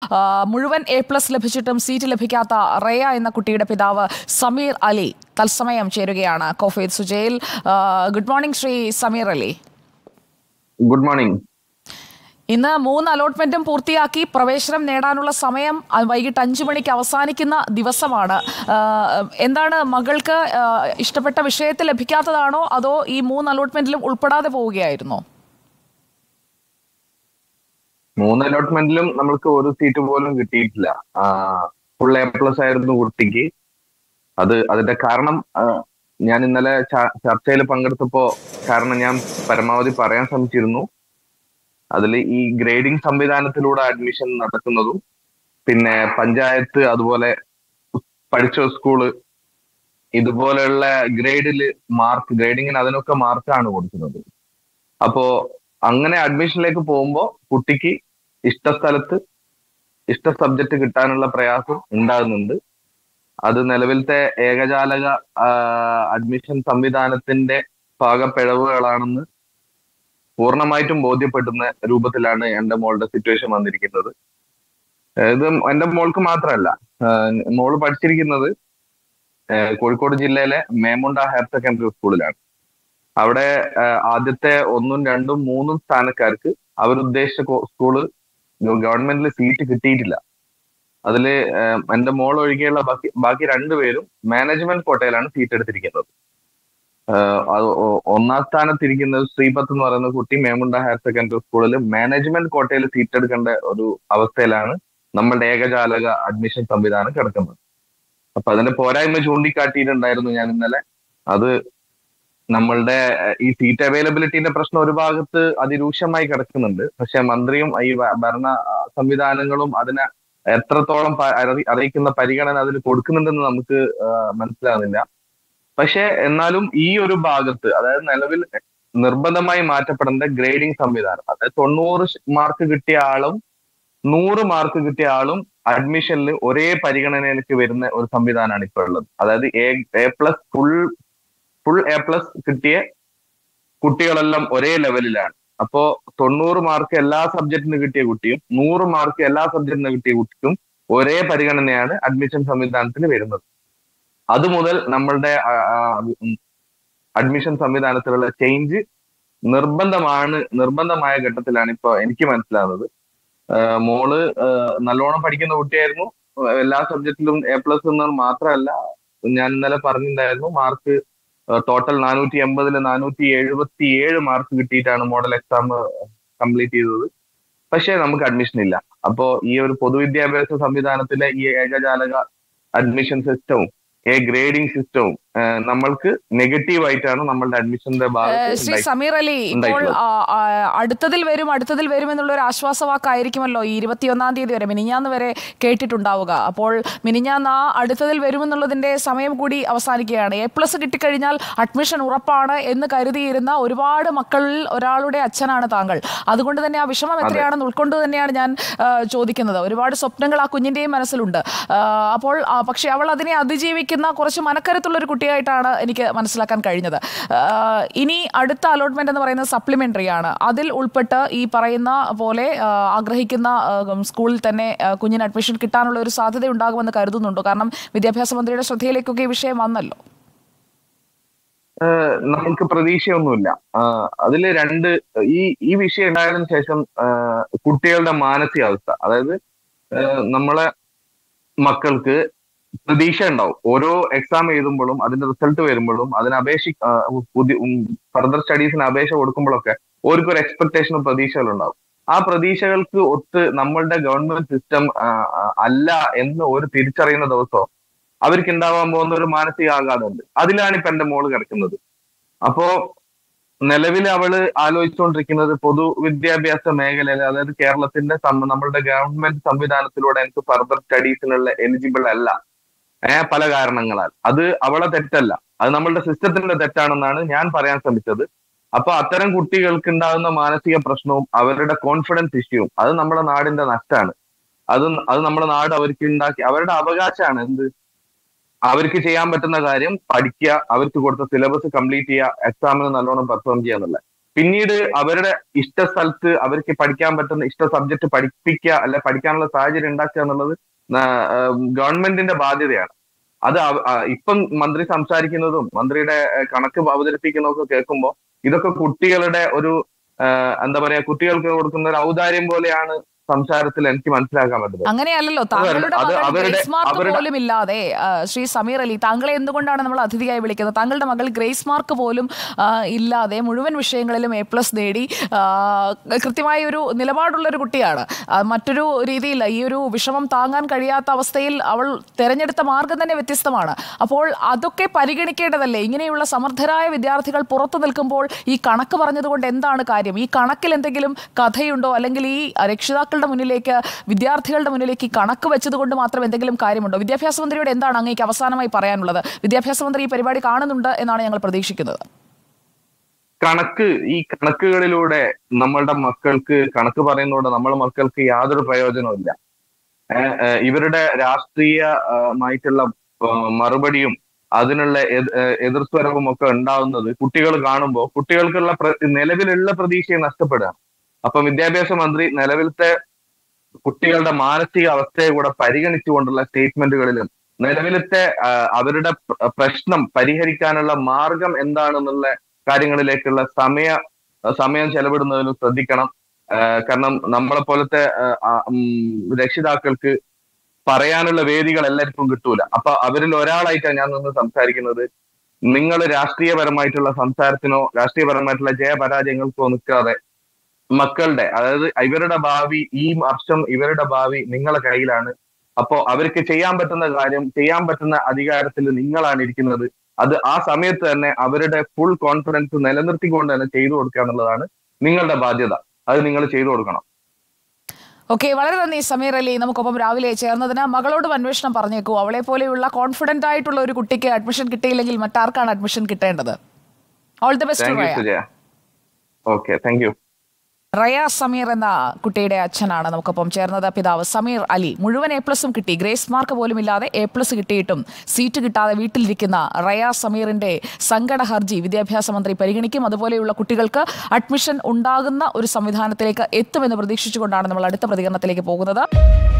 ആ, മുഴുവൻ A plus ലഭിച്ചിട്ടും seat ലഭിക്കാത്ത റയ എന്ന കുട്ടിയുടെ പിതാവ് സമീർ അലി തത്സമയം ചേരുകയാണ് കോഫീദ് സുജയിൽ ആ, good morning Shri Sameer Ali good morning ഇന്ന് മൂന്ന് അലോട്ട്മെന്റും പൂർത്തിയാക്കി പ്രവേശനം നേടാനുള്ള സമയം ആ, വൈകിട്ട് അഞ്ചു മണിക്ക് അവസാനിക്കുന്ന ദിവസമാണ് ആ, എന്താണ് മകൾക്ക് ആ, ഇഷ്ടപ്പെട്ട വിഷയത്തിൽ ലഭിക്കാത്തതാണോ അതോ ഈ മൂന്ന് അലോട്ട്മെന്റിലും ഉൾപ്പെടാതെ പോവുകയായിരുന്നോ മൂന്ന് അലോട്ട്മെന്റിലും നമ്മൾക്ക് ഒരു സീറ്റ് പോലും കിട്ടിയിട്ടില്ല ഫുൾ എ പ്ലസ് ആയിരുന്നു കുട്ടിക്ക് അത് അതിന്റെ കാരണം ആ, ഞാൻ ഇന്നലെ ചർച്ചയിൽ പങ്കെടുത്തപ്പോ കാരണം ഞാൻ പരമാവധി പറയാൻ ശ്രമിച്ചിരുന്നു അതിൽ ഈ ഗ്രേഡിംഗ് സംവിധാനത്തിലൂടെ അഡ്മിഷൻ നടക്കുന്നതും പിന്നെ പഞ്ചായത്ത് അതുപോലെ പഠിച്ച സ്കൂള് ഇതുപോലെയുള്ള ഗ്രേഡില് മാർക്ക് ഗ്രേഡിങ്ങിന് അതിനൊക്കെ മാർക്കാണ് കൊടുക്കുന്നത് അപ്പോ അങ്ങനെ അഡ്മിഷനിലേക്ക് പോകുമ്പോ കുട്ടിക്ക് ഇഷ്ട സ്ഥലത്ത് ഇഷ്ട സബ്ജക്ട് കിട്ടാനുള്ള പ്രയാസം ഉണ്ടാകുന്നുണ്ട് അത് നിലവിലത്തെ ഏകജാലക അഡ്മിഷൻ സംവിധാനത്തിന്റെ പാകപ്പിഴവുകളാണെന്ന് പൂർണ്ണമായിട്ടും ബോധ്യപ്പെടുന്ന രൂപത്തിലാണ് എന്റെ മോളുടെ സിറ്റുവേഷൻ വന്നിരിക്കുന്നത് ഇത് എന്റെ മോൾക്ക് മാത്രമല്ല ആഹ് മോള് പഠിച്ചിരിക്കുന്നത് ആഹ് കോഴിക്കോട് ജില്ലയിലെ മേമുണ്ട ഹയർ സെക്കൻഡറി സ്കൂളിലാണ് അവിടെ ആഹ് ആദ്യത്തെ ഒന്നും രണ്ടും മൂന്നും സ്ഥാനക്കാർക്ക് അവരുദ്ദേശിച്ച കോ- സ്കൂള് ഗവൺമെന്റിൽ സീറ്റ് കിട്ടിയിട്ടില്ല അതില് ആഹ് എന്റെ മോൾ ഒഴികെയുള്ള ബാക്കി ബാക്കി രണ്ടുപേരും മാനേജ്മെന്റ് കോട്ടയിലാണ് സീറ്റ് എടുത്തിരിക്കുന്നത് ആഹ് അത് ഒ- ഒന്നാം സ്ഥാനത്തിരിക്കുന്നത് ശ്രീപത്ത് എന്ന് പറയുന്ന കുട്ടി മേമുണ്ട ഹയർ സെക്കൻഡറി സ്കൂളിൽ മാനേജ്മെന്റ് കോട്ടയിൽ സീറ്റ് എടുക്കേണ്ട ഒരു അവസ്ഥയിലാണ് നമ്മളുടെ ഏകജാലക അഡ്മിഷൻ സംവിധാനം കിടക്കുന്നത് അപ്പൊ അതിന്റെ പോരായ്മ ചൂണ്ടിക്കാട്ടിയിട്ടുണ്ടായിരുന്നു ഞാൻ ഇന്നലെ അത് നമ്മളുടെ അഹ് ഈ സീറ്റ് അവൈലബിലിറ്റിന്റെ പ്രശ്നം ഒരു ഭാഗത്ത് അതിരൂക്ഷമായി കിടക്കുന്നുണ്ട് പക്ഷെ മന്ത്രിയും ഈ ഭ- ഭരണ അഹ് സംവിധാനങ്ങളും അതിനെ എത്രത്തോളം പ- അറി- അറിയിക്കുന്ന പരിഗണന അതിന് കൊടുക്കുന്നുണ്ടെന്ന് നമുക്ക് ആഹ് മനസ്സിലാകുന്നില്ല പക്ഷെ എന്നാലും ഈ ഒരു ഭാഗത്ത് അതായത് നിലവിൽ നിർബന്ധമായി മാറ്റപ്പെടേണ്ട ഗ്രേഡിംഗ് സംവിധാനം അതായത് തൊണ്ണൂറ് മാർക്ക് കിട്ടിയ ആളും നൂറ് മാർക്ക് കിട്ടിയ ആളും അഡ്മിഷനിൽ ഒരേ പരിഗണനയിലേക്ക് വരുന്ന ഒരു സംവിധാനമാണ് ഇപ്പോൾ ഉള്ളത് അതായത് A A plus full full A plus കിട്ടിയ കുട്ടികളെല്ലാം ഒരേ ലെവലിലാണ് അപ്പോ തൊണ്ണൂറ് മാർക്ക് എല്ലാ സബ്ജക്റ്റിന് കിട്ടിയ കുട്ടിയും നൂറ് മാർക്ക് എല്ലാ സബ്ജക്റ്റിന് കിട്ടിയ കുട്ടിക്കും ഒരേ പരിഗണനയാണ് അഡ്മിഷൻ സംവിധാനത്തിന് വരുന്നത് അതുമുതൽ നമ്മളുടെ അഡ്മിഷൻ സംവിധാനത്തിലുള്ള ചേഞ്ച് നിർബന്ധമാണ് നിർബന്ധമായ ഘട്ടത്തിലാണ് ഇപ്പൊ എനിക്ക് മനസ്സിലാവുന്നത് ആഹ് മോള് ആഹ് നല്ലോണം പഠിക്കുന്ന കുട്ടിയായിരുന്നു എല്ലാ സബ്ജക്റ്റിലും എ പ്ലസ് എന്നത് മാത്രമല്ല ഞാൻ ഇന്നലെ പറഞ്ഞിട്ടുണ്ടായിരുന്നു മാർക്ക് ടോട്ടൽ നാനൂറ്റി എൺപതില് നാനൂറ്റി എഴുപത്തി ഏഴ് മാർക്ക് കിട്ടിയിട്ടാണ് മോഡൽ എക്സാം കംപ്ലീറ്റ് ചെയ്തത് പക്ഷേ നമുക്ക് അഡ്മിഷൻ ഇല്ല അപ്പോ ഈ ഒരു പൊതുവിദ്യാഭ്യാസ സംവിധാനത്തിലെ ഈ ഏകജാലക അഡ്മിഷൻ സിസ്റ്റവും എ ഗ്രേഡിംഗ് സിസ്റ്റവും നമ്മൾക്ക് നെഗറ്റീവ് ആയിട്ടാണ് നമ്മളുടെ അഡ്മിഷന്റെ ഏഹ് ഭാഗത്ത് ശ്രീ ഉണ്ടായി- സമീർ അലി ഇപ്പോൾ ഉണ്ടായിട്ടുള്ളത്. ആ, ആ, അടുത്തതിൽ വരും അടുത്തതിൽ വരും എന്നുള്ള ഒരു ആശ്വാസവാക്കായിരിക്കുമല്ലോ ഈ ഇരുപത്തിയൊന്നാം തീയതി വരെ മിനിഞ്ഞാന്ന് വരെ കേട്ടിട്ടുണ്ടാവുക അപ്പോൾ മിനിഞ്ഞാന്ന് ആ അടുത്തതിൽ വരുമെന്നുള്ളതിന്റെ സമയം കൂടി അവസാനിക്കുകയാണ് എ പ്ലസ് കിട്ടിക്കഴിഞ്ഞാൽ അഡ്മിഷൻ ഉറപ്പാണ് എന്ന് കരുതിയിരുന്ന ഒരുപാട് മക്കളിൽ ഒരാളുടെ അച്ഛനാണ് താങ്കൾ അതുകൊണ്ട് തന്നെ ആ വിഷമം എത്രയാണെന്ന് ഉൾക്കൊണ്ട് തന്നെയാണ് ഞാൻ ആ, ചോദിക്കുന്നത് ഒരുപാട് സ്വപ്നങ്ങൾ ആ കുഞ്ഞിന്റെയും മനസ്സിലുണ്ട് ആ, അപ്പോൾ ആ, പക്ഷേ അവൾ അതിനെ അതിജീവിക്കുന്ന കുറച്ച് മനക്കരുത്തുള്ള ഒരു കുട്ടിയായിട്ടാണ് എനിക്ക് മനസ്സിലാക്കാൻ കഴിഞ്ഞത് ആ, ഇനി അടുത്ത അലോട്ട്മെന്റ് എന്ന് പറയുന്നത് സപ്ലിമെന്ററി ആണ് അതിൽ ഉൾപ്പെട്ട് ഈ പറയുന്ന പോലെ ആ, ആഗ്രഹിക്കുന്ന ആ, സ്കൂളിൽ തന്നെ ആ, കുഞ്ഞിന് അഡ്മിഷൻ കിട്ടാനുള്ള ഒരു സാധ്യത ഉണ്ടാകുമെന്ന് കരുതുന്നുണ്ടോ കാരണം വിദ്യാഭ്യാസ മന്ത്രിയുടെ ശ്രദ്ധയിലേക്കൊക്കെ ഈ വിഷയം വന്നല്ലോ ഏഹ് നമുക്ക് പ്രതീക്ഷയൊന്നുമില്ല ആഹ് അതില് രണ്ട് ഈ ഈ വിഷയം ഉണ്ടായതിനു ശേഷം ആഹ് കുട്ടികളുടെ മാനസികാവസ്ഥ അതായത് ഏഹ് നമ്മളെ മക്കൾക്ക് പ്രതീക്ഷ ഉണ്ടാവും ഓരോ എക്സാം എഴുതുമ്പോഴും അതിന്റെ റിസൾട്ട് വരുമ്പോഴും അതിന് അപേക്ഷ ആഹ് പുതിയ ഫർദർ സ്റ്റഡീസിന് അപേക്ഷ കൊടുക്കുമ്പോഴൊക്കെ ഓർക്ക് ഒരു എക്സ്പെക്ടേഷനും പ്രതീക്ഷകളും ഉണ്ടാവും ആ പ്രതീക്ഷകൾക്ക് ഒത്ത് നമ്മളുടെ ഗവൺമെന്റ് സിസ്റ്റം അല്ല എന്ന് ഒരു തിരിച്ചറിയുന്ന ദിവസം അവർക്ക് ഉണ്ടാവാൻ പോകുന്ന ഒരു മാനസിക ആഘാതമുണ്ട് അതിലാണ് ഇപ്പൊ എന്റെ മോള് കിടക്കുന്നത് അപ്പോ നിലവിൽ അവള് ആലോചിച്ചുകൊണ്ടിരിക്കുന്നത് പൊതുവിദ്യാഭ്യാസ മേഖലയിൽ അതായത് കേരളത്തിന്റെ സം- നമ്മളുടെ ഗവൺമെന്റ് സംവിധാനത്തിലൂടെ എനിക്ക് ഫർദർ സ്റ്റഡീസിനുള്ള എലിജിബിൾ അല്ല ഏഹ് പല കാരണങ്ങളാൽ അത് അവളെ തെറ്റല്ല അത് നമ്മളുടെ സിസ്റ്റത്തിന്റെ തെറ്റാണെന്നാണ് ഞാൻ പറയാൻ ശ്രമിച്ചത് അപ്പൊ അത്തരം കുട്ടികൾക്ക് ഉണ്ടാകുന്ന മാനസിക പ്രശ്നവും അവരുടെ കോൺഫിഡൻസ് ഇഷ്യൂവും അത് നമ്മുടെ നാടിന്റെ നഷ്ടമാണ് അത് അത് നമ്മുടെ നാട് അവർക്ക് ഉണ്ടാക്കി അവരുടെ അവകാശമാണ് എന്ത് അവർക്ക് ചെയ്യാൻ പറ്റുന്ന കാര്യം പഠിക്കുക അവർക്ക് കൊടുത്ത സിലബസ് കംപ്ലീറ്റ് ചെയ്യുക എക്സാമിന് നല്ലോണം പെർഫോം ചെയ്യുക എന്നുള്ളത് പിന്നീട് അവരുടെ ഇഷ്ട സ്ഥലത്ത് അവർക്ക് പഠിക്കാൻ പറ്റുന്ന ഇഷ്ട സബ്ജക്ട് പഠിപ്പിക്കുക അല്ലെ പഠിക്കാനുള്ള സാഹചര്യം ഉണ്ടാക്കുക എന്നുള്ളത് ഗവൺമെന്റിന്റെ ബാധ്യതയാണ് അത് അവ- ആ, ഇപ്പം മന്ത്രി സംസാരിക്കുന്നതും മന്ത്രിയുടെ ഏഹ്, കണക്ക് അവതരിപ്പിക്കുന്നതൊക്കെ കേൾക്കുമ്പോൾ ഇതൊക്കെ കുട്ടികളുടെ ഒരു ഏഹ്, എന്താ പറയാ കുട്ടികൾക്ക് കൊടുക്കുന്ന ഒരു ഔദാര്യം പോലെയാണ് സംസാരത്തിൽ എനിക്ക് മനസ്സിലാക്കാൻ പറ്റുന്നത് അങ്ങനെയല്ലല്ലോ താങ്കളുടെ അത് മകൾ അവരുടെ- ഗ്രേസ് മാർക്ക് അവരുടെ- പോലും ഇല്ലാതെ ആ, ശ്രീ സമീർ അലി താങ്കളെ എന്തുകൊണ്ടാണ് നമ്മൾ അതിഥിയായി വിളിക്കുന്നത് താങ്കളുടെ മകൾ ഗ്രേസ് മാർക്ക് പോലും ആ, ഇല്ലാതെ മുഴുവൻ വിഷയങ്ങളിലും എ പ്ലസ് നേടി ആ, കൃത്യമായ ഒരു നിലപാടുള്ള ഒരു കുട്ടിയാണ് ആ, മറ്റൊരു രീതിയിൽ ഈ ഒരു വിഷമം താങ്ങാൻ കഴിയാത്ത അവസ്ഥയിൽ അവൾ തെരഞ്ഞെടുത്ത മാർഗം തന്നെ വ്യത്യസ്തമാണ് അപ്പോൾ അതൊക്കെ പരിഗണിക്കേണ്ടതല്ലേ ഇങ്ങനെയുള്ള സമർത്ഥരായ വിദ്യാർത്ഥികൾ പുറത്തു നിൽക്കുമ്പോൾ ഈ കണക്ക് പറഞ്ഞതുകൊണ്ട് എന്താണ് കാര്യം ഈ കണക്കിൽ എന്തെങ്കിലും കഥയുണ്ടോ അല്ലെങ്കിൽ ഈ രക്ഷിതാക്കളുടെ മുന്നിലേക്ക് വിദ്യാർത്ഥികളുടെ മുന്നിലേക്ക് ഈ കണക്ക് വെച്ചതുകൊണ്ട് മാത്രം എന്തെങ്കിലും കാര്യമുണ്ടോ വിദ്യാഭ്യാസ മന്ത്രിയോട് എന്താണ് അങ്ങേക്ക് അവസാനമായി പറയാനുള്ളത് വിദ്യാഭ്യാസ മന്ത്രി ഈ പരിപാടി കാണുന്നുണ്ട് എന്നാണ് ഞങ്ങൾ പ്രതീക്ഷിക്കുന്നത് കണക്ക് ഈ കണക്കുകളിലൂടെ നമ്മളുടെ മക്കൾക്ക് കണക്ക് പറയുന്നതോടെ നമ്മളെ മക്കൾക്ക് യാതൊരു പ്രയോജനവും ഇല്ല ഏഹ് ഏഹ് ഇവരുടെ രാഷ്ട്രീയമായിട്ടുള്ള ഏഹ് മറുപടിയും അതിനുള്ള എത്- ഏഹ് എതിർസ്വരവും ഒക്കെ ഉണ്ടാവുന്നത് കുട്ടികൾ കാണുമ്പോൾ കുട്ടികൾക്കുള്ള പ്ര- നിലവിലുള്ള പ്രതീക്ഷയെ നഷ്ടപ്പെടുകയാണ് അപ്പൊ വിദ്യാഭ്യാസ മന്ത്രി നിലവിലത്തെ കുട്ടികളുടെ മാനസിക അവസ്ഥയെ കൂടെ പരിഗണിച്ചുകൊണ്ടുള്ള സ്റ്റേറ്റ്മെന്റുകളിലും നിലവിലത്തെ ആ, അവരുടെ പ്ര- പ്രശ്നം പരിഹരിക്കാനുള്ള മാർഗം എന്താണെന്നുള്ള കാര്യങ്ങളിലേക്കുള്ള സമയ സമയം ചെലവിടുന്നതിലും ശ്രദ്ധിക്കണം ആ, കാരണം നമ്മളെ പോലത്തെ ആ, ആ, ഉം, രക്ഷിതാക്കൾക്ക് പറയാനുള്ള വേദികൾ എല്ലാവർക്കും കിട്ടൂല അപ്പൊ അവരിൽ ഒരാളായിട്ടാണ് ഞാൻ നിന്ന് സംസാരിക്കുന്നത് നിങ്ങൾ രാഷ്ട്രീയപരമായിട്ടുള്ള സംസാരത്തിനോ രാഷ്ട്രീയപരമായിട്ടുള്ള ജയപരാജയങ്ങൾക്കോ നിൽക്കാതെ മക്കളുടെ അതായത് ഇവരുടെ ഭാവി ഈ വർഷം ഇവരുടെ ഭാവി നിങ്ങളെ കയ്യിലാണ് അപ്പോ അവർക്ക് ചെയ്യാൻ പറ്റുന്ന കാര്യം ചെയ്യാൻ പറ്റുന്ന അധികാരത്തിൽ നിങ്ങളാണ് ഇരിക്കുന്നത് അത് ആ സമയത്ത് തന്നെ അവരുടെ ഫുൾ കോൺഫിഡൻസ് നിലനിർത്തിക്കൊണ്ട് തന്നെ ചെയ്തു കൊടുക്കുക എന്നുള്ളതാണ് നിങ്ങളുടെ ബാധ്യത അത് നിങ്ങൾ ചെയ്തു കൊടുക്കണം ഓക്കെ വളരെ നന്ദി സമീർ അലി നമുക്കൊപ്പം രാവിലെ ചേർന്നതിന് മകളോടും അന്വേഷണം പറഞ്ഞേക്കൂ അവളെ പോലെയുള്ള കോൺഫിഡന്റ് ആയിട്ടുള്ള ഒരു കുട്ടിക്ക് അഡ്മിഷൻ കിട്ടിയില്ലെങ്കിൽ മറ്റാർക്കാണ് അഡ്മിഷൻ കിട്ടേണ്ടത് all the best thank you റയ സുജയ ഓക്കെ താങ്ക് യു റയ സമീർ എന്ന കുട്ടിയുടെ അച്ഛനാണ് നമുക്കൊപ്പം ചേർന്നത് പിതാവ് സമീർ അലി മുഴുവൻ എ പ്ലസും കിട്ടി ഗ്രേസ് മാർക്ക് പോലും ഇല്ലാതെ എ പ്ലസ് കിട്ടിയിട്ടും സീറ്റ് കിട്ടാതെ വീട്ടിലിരിക്കുന്ന റയ സമീറിന്റെ സങ്കട ഹർജി വിദ്യാഭ്യാസ മന്ത്രി പരിഗണിക്കും അതുപോലെയുള്ള കുട്ടികൾക്ക് അഡ്മിഷൻ ഉണ്ടാകുന്ന ഒരു സംവിധാനത്തിലേക്ക് എത്തുമെന്ന് പ്രതീക്ഷിച്ചുകൊണ്ടാണ് നമ്മൾ അടുത്ത പ്രതികരണത്തിലേക്ക് പോകുന്നത്